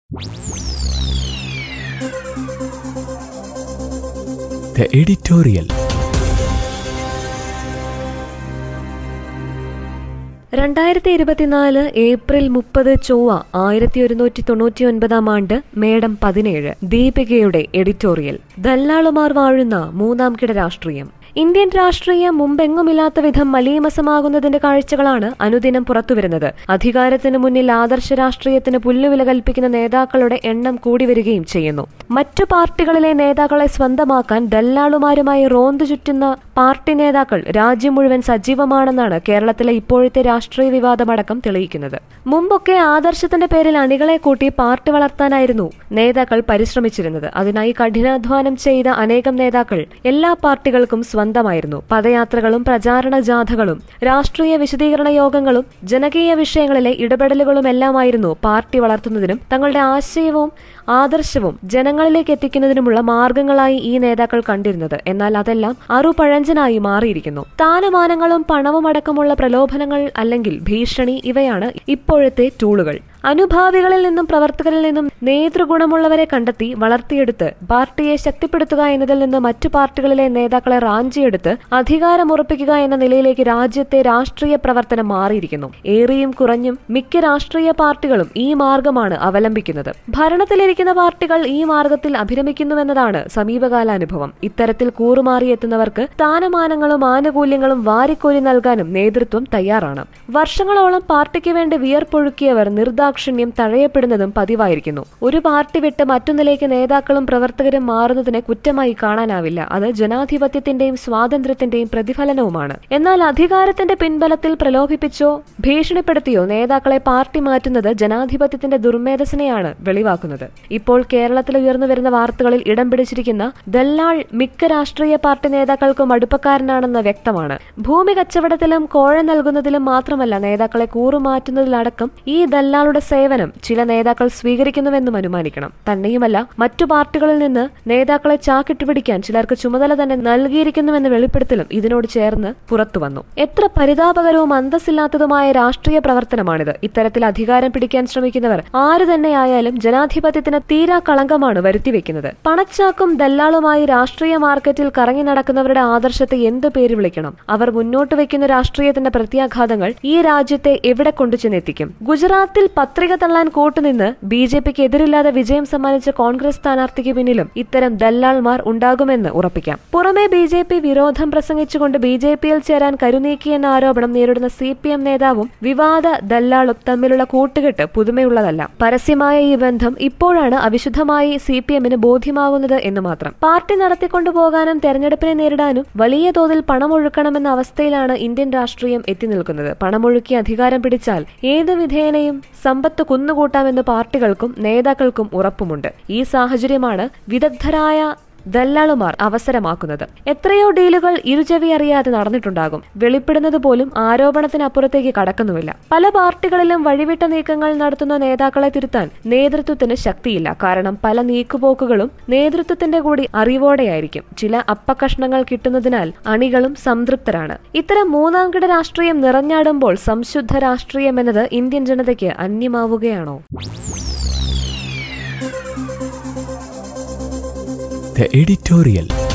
The editorial. രണ്ടായിരത്തി ഇരുപത്തിനാല് April മുപ്പത് ചൊവ്വ ആയിരത്തി ഒരുന്നൂറ്റി തൊണ്ണൂറ്റി ഒൻപതാം ആണ്ട് മേഡം പതിനേഴ് ദീപികയുടെ എഡിറ്റോറിയൽ ദല്ലാളുമാർ വാഴുന്ന മൂന്നാം കിട രാഷ്ട്രീയം ഇന്ത്യൻ രാഷ്ട്രീയം മുമ്പെങ്ങുമില്ലാത്ത വിധം മലീമസമാകുന്നതിന്റെ കാഴ്ചകളാണ് അനുദിനം പുറത്തുവരുന്നത് അധികാരത്തിന് മുന്നിൽ ആദർശ രാഷ്ട്രീയത്തിന് പുല്ലുവില കൽപ്പിക്കുന്ന നേതാക്കളുടെ എണ്ണം കൂടി വരികയും ചെയ്യുന്നു മറ്റു പാർട്ടികളിലെ നേതാക്കളെ സ്വന്തമാക്കാൻ ദല്ലാളുമാരുമായി റോന്തു ചുറ്റുന്ന പാർട്ടി നേതാക്കൾ രാജ്യം മുഴുവൻ സജീവമാണെന്നാണ് കേരളത്തിലെ ഇപ്പോഴത്തെ രാഷ്ട്രീയ വിവാദമടക്കം തെളിയിക്കുന്നത് മുമ്പൊക്കെ ആദർശത്തിന്റെ പേരിൽ അണികളെ കൂട്ടി പാർട്ടി വളർത്താനായിരുന്നു നേതാക്കൾ പരിശ്രമിച്ചിരുന്നത് അതിനായി കഠിനാധ്വാനം ചെയ്ത അനേകം നേതാക്കൾ എല്ലാ പാർട്ടികൾക്കും സ്വന്തമായിരുന്നു പദയാത്രകളും പ്രചാരണ ജാഥകളും രാഷ്ട്രീയ വിശദീകരണ യോഗങ്ങളും ജനകീയ വിഷയങ്ങളിലെ ഇടപെടലുകളും എല്ലാമായിരുന്നു പാർട്ടി വളർത്തുന്നതിനും തങ്ങളുടെ ആശയവും ആദർശവും ജനങ്ങളിലേക്ക് എത്തിക്കുന്നതിനുമുള്ള മാർഗങ്ങളായി ഈ നേതാക്കൾ കണ്ടിരുന്നത് എന്നാൽ അതെല്ലാം അറുപഴഞ്ചനായി മാറിയിരിക്കുന്നു സ്ഥാനമാനങ്ങളും പണവും അടക്കമുള്ള പ്രലോഭനങ്ങൾ അല്ലെങ്കിൽ ഭീഷണി ഇവയാണ് ഇപ്പോഴത്തെ ടൂളുകൾ അനുഭാവികളിൽ നിന്നും പ്രവർത്തകരിൽ നിന്നും നേതൃഗുണമുള്ളവരെ കണ്ടെത്തി വളർത്തിയെടുത്ത് പാർട്ടിയെ ശക്തിപ്പെടുത്തുക എന്നതിൽ നിന്ന് മറ്റു പാർട്ടികളിലെ നേതാക്കളെ റാഞ്ചിയെടുത്ത് അധികാരമുറപ്പിക്കുക എന്ന നിലയിലേക്ക് രാജ്യത്തെ രാഷ്ട്രീയ പ്രവർത്തനം മാറിയിരിക്കുന്നു ഏറിയും കുറഞ്ഞും മിക്ക രാഷ്ട്രീയ പാർട്ടികളും ഈ മാർഗമാണ് അവലംബിക്കുന്നത് ഭരണത്തിലിരിക്കുന്ന പാർട്ടികൾ ഈ മാർഗത്തിൽ അഭിരമിക്കുന്നുവെന്നതാണ് സമീപകാല അനുഭവം ഇത്തരത്തിൽ കൂറുമാറിയെത്തുന്നവർക്ക് സ്ഥാനമാനങ്ങളും ആനുകൂല്യങ്ങളും വാരിക്കോരി നൽകാനും നേതൃത്വം തയ്യാറാണ് വർഷങ്ങളോളം പാർട്ടിക്ക് വേണ്ടി വിയർപ്പൊഴുക്കിയവർ നിർദാക്ഷിണ്യം തഴയപ്പെടുന്നതും പതിവായിരിക്കുന്നു ഒരു പാർട്ടി വിട്ട് മറ്റൊന്നിലേക്ക് നേതാക്കളും പ്രവർത്തകരും മാറുന്നതിനെ കുറ്റമായി കാണാനാവില്ല അത് ജനാധിപത്യത്തിന്റെയും സ്വാതന്ത്ര്യത്തിന്റെയും പ്രതിഫലനവുമാണ് എന്നാൽ അധികാരത്തിന്റെ പിൻബലത്തിൽ പ്രലോഭിപ്പിച്ചോ ഭീഷണിപ്പെടുത്തിയോ നേതാക്കളെ പാർട്ടി മാറ്റുന്നത് ജനാധിപത്യത്തിന്റെ ദുർമേധസിനെയാണ് വെളിവാക്കുന്നത് ഇപ്പോൾ കേരളത്തിൽ ഉയർന്നു വരുന്ന വാർത്തകളിൽ ഇടം പിടിച്ചിരിക്കുന്ന ദല്ലാൾ മിക്ക രാഷ്ട്രീയ പാർട്ടി നേതാക്കൾക്കും അടുപ്പക്കാരനാണെന്ന് വ്യക്തമാണ് ഭൂമി കച്ചവടത്തിലും കോഴ നൽകുന്നതിലും മാത്രമല്ല നേതാക്കളെ കൂറുമാറ്റുന്നതിലടക്കം ഈ ദല്ലാളുടെ സേവനം ചില നേതാക്കൾ സ്വീകരിക്കുന്നുവെന്നും അനുമാനിക്കണം തന്നെയുമല്ല മറ്റു പാർട്ടികളിൽ നിന്ന് നേതാക്കളെ ചാക്കിട്ടുപിടിക്കാൻ ചിലർക്ക് ചുമതല തന്നെ നൽകിയിരിക്കുന്നുവെന്ന വെളിപ്പെടുത്തലും ഇതിനോട് ചേർന്ന് പുറത്തുവന്നു എത്ര പരിതാപകരവും അന്തസ്സില്ലാത്തതുമായ രാഷ്ട്രീയ പ്രവർത്തനമാണിത് ഇത്തരത്തിൽ അധികാരം പിടിക്കാൻ ശ്രമിക്കുന്നവർ ആര് തന്നെയായാലും ജനാധിപത്യത്തിന് തീരാ കളങ്കമാണ് വരുത്തിവെക്കുന്നത് പണച്ചാക്കും ദല്ലാളുമായി രാഷ്ട്രീയ മാർക്കറ്റിൽ കറങ്ങി നടക്കുന്നവരുടെ ആദർശത്തെ എന്ത് പേര് വിളിക്കണം അവർ മുന്നോട്ട് വെക്കുന്ന രാഷ്ട്രീയത്തിന്റെ പ്രത്യാഘാതങ്ങൾ ഈ രാജ്യത്തെ എവിടെ കൊണ്ടുചെന്നെത്തിക്കും ഗുജറാത്തിൽ പത്രിക തള്ളാൻ കൂട്ടുനിന്ന് ബി ജെ പിക്ക് എതിരില്ലാതെ വിജയം സമ്മാനിച്ച കോൺഗ്രസ് സ്ഥാനാർത്ഥിക്ക് പിന്നിലും ഇത്തരം ദല്ലാൾമാർ ഉണ്ടാകുമെന്ന് ഉറപ്പിക്കാം പുറമെ ബി ജെ പി വിരോധം പ്രസംഗിച്ചുകൊണ്ട് ബി ജെ പിയിൽ ചേരാൻ കരുനീക്കിയെന്ന ആരോപണം നേരിടുന്ന സി പി എം നേതാവും വിവാദ ദല്ലാളും തമ്മിലുള്ള കൂട്ടുകെട്ട് പുതുമയുള്ളതല്ല പരസ്യമായ ഈ ബന്ധം ഇപ്പോഴാണ് അവിശുദ്ധമായി സി പി എമ്മിന് ബോധ്യമാകുന്നത് എന്ന് മാത്രം പാർട്ടി നടത്തിക്കൊണ്ടുപോകാനും തെരഞ്ഞെടുപ്പിനെ നേരിടാനും വലിയ തോതിൽ പണമൊഴുക്കണമെന്ന അവസ്ഥയിലാണ് ഇന്ത്യൻ രാഷ്ട്രീയം എത്തി നിൽക്കുന്നത് പണമൊഴുക്കി അധികാരം പിടിച്ചാൽ ഏത് വിധേനയും സമ്പത്ത് കുന്നുകൂട്ടാമെന്ന് പാർട്ടികൾക്കും നേതാക്കൾക്കും ഉറപ്പുമുണ്ട് ഈ സാഹചര്യമാണ് വിദഗ്ധരായ ദല്ലാളുമാർ അവസരമാക്കുന്നത് എത്രയോ ഡീലുകൾ ഇരുചെവി അറിയാതെ നടന്നിട്ടുണ്ടാകും വെളിപ്പെടുന്നത് പോലും ആരോപണത്തിനപ്പുറത്തേക്ക് കടക്കുന്നുമില്ല പല പാർട്ടികളിലും വഴിവിട്ട നീക്കങ്ങൾ നടത്തുന്ന നേതാക്കളെ തിരുത്താൻ നേതൃത്വത്തിന് ശക്തിയില്ല കാരണം പല നീക്കുപോക്കുകളും നേതൃത്വത്തിന്റെ കൂടി അറിവോടെയായിരിക്കും ചില അപ്പകഷ്ണങ്ങൾ കിട്ടുന്നതിനാൽ അണികളും സംതൃപ്തരാണ് ഇത്തരം മൂന്നാം കിട രാഷ്ട്രീയം നിറഞ്ഞാടുമ്പോൾ സംശുദ്ധ രാഷ്ട്രീയം എന്നത് ഇന്ത്യൻ ജനതയ്ക്ക് അന്യമാവുകയാണോ The editorial.